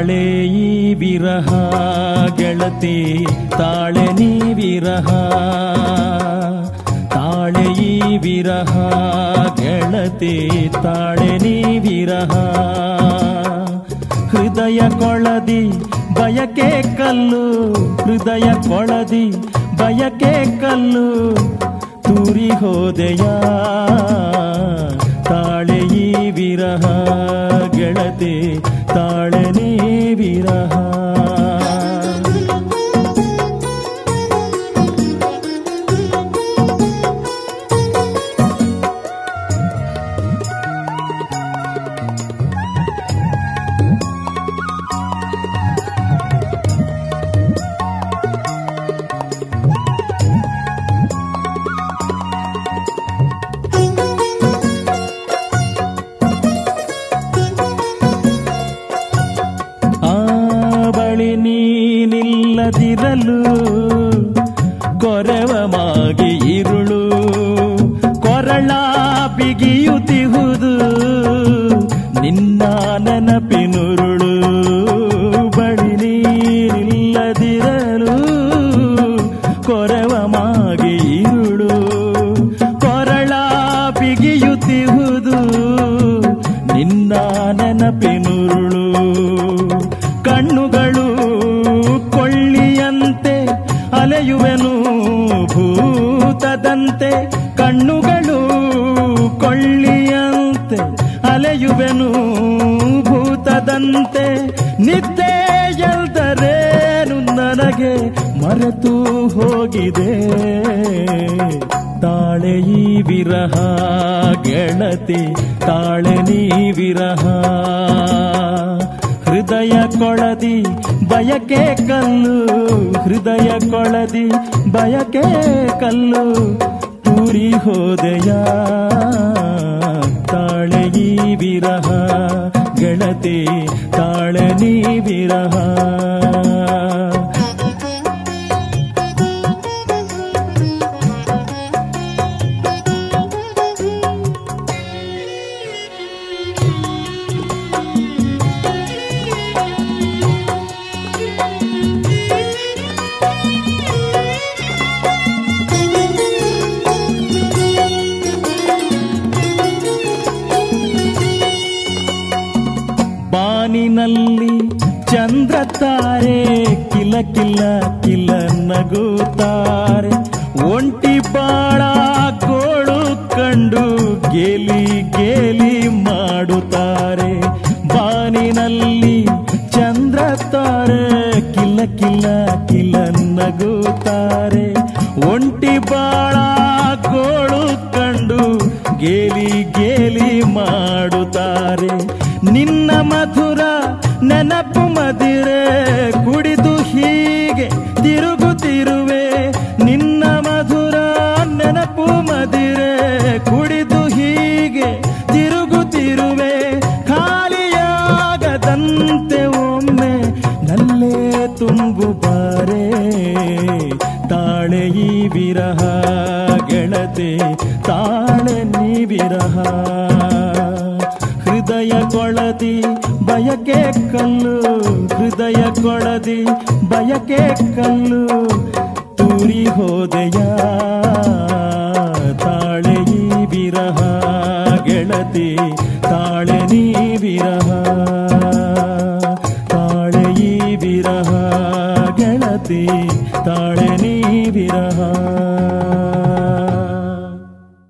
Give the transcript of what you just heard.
ತಾಳೆ ಈ ವಿರಹ ಗೆಳತಿ ತಾಳೆ ನೀ ವಿರಹ ತಾಳೆ ಈ ವಿರಹ ಗೆಳತಿ ತಾಳೆ ನೀ ವಿರಹ ಹೃದಯ ಕೊಳದಿ ಬಯಕೆ ಕಲ್ಲು ಹೃದಯ ಕೊಳದಿ ಬಯಕೆ ಕಲ್ಲು ತೂರಿ ಹೋದೆಯ ತಾಳೆ ಈ ವಿರಹ ಗೆಳತಿ ತಾಳೆ ನೀ ವಿರಹ ಆ ಬಳಿ ನೀನಿಲ್ಲದಿರಲು ಕೊರವ ಮಾಗಿ ಇರುಳು ಕೊರಳ ಬಿಗಿಯುತ್ತಿಹುದು ನಿನ್ನ ನೆನಪಿನುರುಳು ಬಳಿ ನೀನಿಲ್ಲದಿರಲು ಕೊರವ ಮಾಗಿ ಇರುಳು ಕೊರಳ ಬಿಗಿಯುತ್ತಿಹುದು ನಿನ್ನ ನೆನಪಿನುರುಳು ಕಣ್ಣುಗಳು ಕೊಳ್ಳಿಯಂತೆ ಅಲೆಯುವೆನು ಭೂತದಂತೆ ಕಣ್ಣುಗಳು ಕೊಳ್ಳಿಯಂತೆ ಅಲೆಯುವೆನು ಭೂತದಂತೆ ನಿದ್ದೆ ಎಲ್ದರೇನು ನನಗೆ ಮರೆತು ಹೋಗಿದೆ ತಾಳೆ ಈ ವಿರಹ ಗೆಳತಿ ತಾಳೆ ನೀ ವಿರಹ ಹೃದಯ ಕೊಳದಿ ಬಯಕೆ ಕಲ್ಲು ಹೃದಯ ಕೊಳದಿ ಬಯಕೆ ಕಲ್ಲು ತೂರಿ ಹೋದೆಯ ತಾಳೆ ಈ ವಿರಹ ಗೆಳತಿ ತಾಳೆ ನೀ ವಿರಹ ಬಾನಿನಲ್ಲಿ ಚಂದ್ರ ತಾರೆ ಕಿಲ ಕಿಲ ಕಿಲ ನಗುತ್ತಾರೆ ಒಂಟಿ ಬಾಳ ಗೋಳು ಕಂಡು ಗೇಲಿ ಗೇಲಿ ಮಾಡುತ್ತಾರೆ ಬಾನಿನಲ್ಲಿ ಚಂದ್ರ ತಾರೆ ಕಿಲ ಕಿಲ ಕಿಲ ನಗುತ್ತಾರೆ ಒಂಟಿ ಬಾಳ ಗೋಳು ಕಂಡು ಗೇಲಿ ಗೇಲಿ ಮಾಡುತ್ತಾರೆ ನಿನ್ನ ಮಧುರ ನೆನಪು ಮದಿರೆ ಕುಡಿದು ಹೀಗೆ ತಿರುಗುತ್ತಿರುವೆ ನಿನ್ನ ಮಧುರ ನೆನಪು ಮದಿರೆ ಕುಡಿದು ಹೀಗೆ ತಿರುಗುತ್ತಿರುವೆ ಖಾಲಿಯಾಗದಂತೆ ಒಮ್ಮೆ ನಲ್ಲೇ ತುಂಬು ಬಾರೆ ತಾಳೆ ಈ ವಿರಹ ಗೆಳತಿ ತಾಳೆ ನೀ ವಿರಹ ಹೃದಯ ಕೊಳದಿ ಬಯಕೆ ಕಲ್ಲು ಹೃದಯ ಕೊಳದಿ ಬಯಕೆ ಕಲ್ಲು ತೂರಿ ಹೋದೆಯ ತಾಳೆ ಈ ವಿರಹ ಗೆಳತಿ ತಾಳೆ ನೀ ವಿರಹ